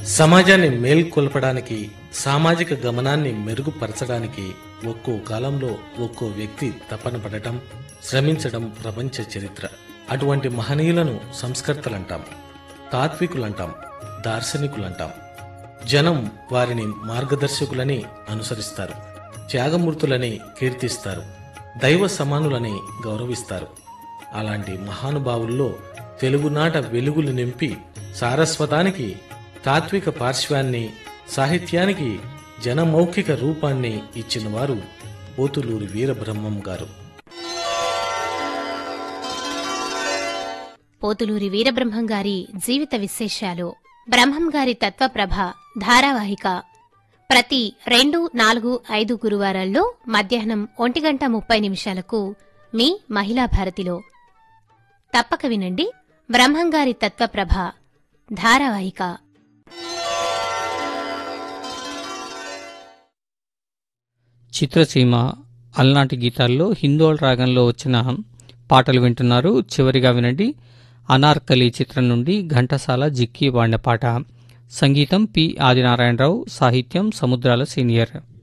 సమాజాన్ని మేల్కొల్పడానికి సామాజిక గమనాన్ని మెరుగుపరచడానికి ఒక్కో కాలంలో ఒక్కో వ్యక్తి తపన పడటం శ్రమించడం ప్రపంచ చరిత్ర అటువంటి మహనీయులను సంస్కర్తలంటాం తాత్వికులంటాం దార్శనికులంటాం జనం వారిని మార్గదర్శకులని అనుసరిస్తారు త్యాగమూర్తులని కీర్తిస్తారు దైవ సమానులని గౌరవిస్తారు అలాంటి మహానుభావుల్లో తెలుగునాట వెలుగులు నింపి సారస్వతానికి తాత్విక పార్శ్వాన్ని సాహిత్యానికి జనమౌఖిక రూపాన్ని ఇచ్చిన వారు పోతులూరి వీరబ్రహ్మం గారు పోతులూరి వీరబ్రహ్మం గారి జీవిత విశేషాలు బ్రహ్మం గారి తత్వప్రభ ధారావాహిక ప్రతి రెండు నాలుగు ఐదు గురువారాల్లో మధ్యాహ్నం ఒంటి గంట ముప్పై నిమిషాలకు మీ మహిళా భారతిలో తప్పక వినండి బ్రహ్మం గారి తత్వప్రభ ధారావాహిక చిత్రసీమ అలనాటి గీతాల్లో హిందోళ రాగంలో వచ్చిన పాటలు వింటున్నారు చివరిగా వినండి అనార్కలి చిత్రం నుండి ఘంటసాల జిక్కి వాడిన పాట సంగీతం పి ఆదినారాయణరావు సాహిత్యం సముద్రాల సీనియర్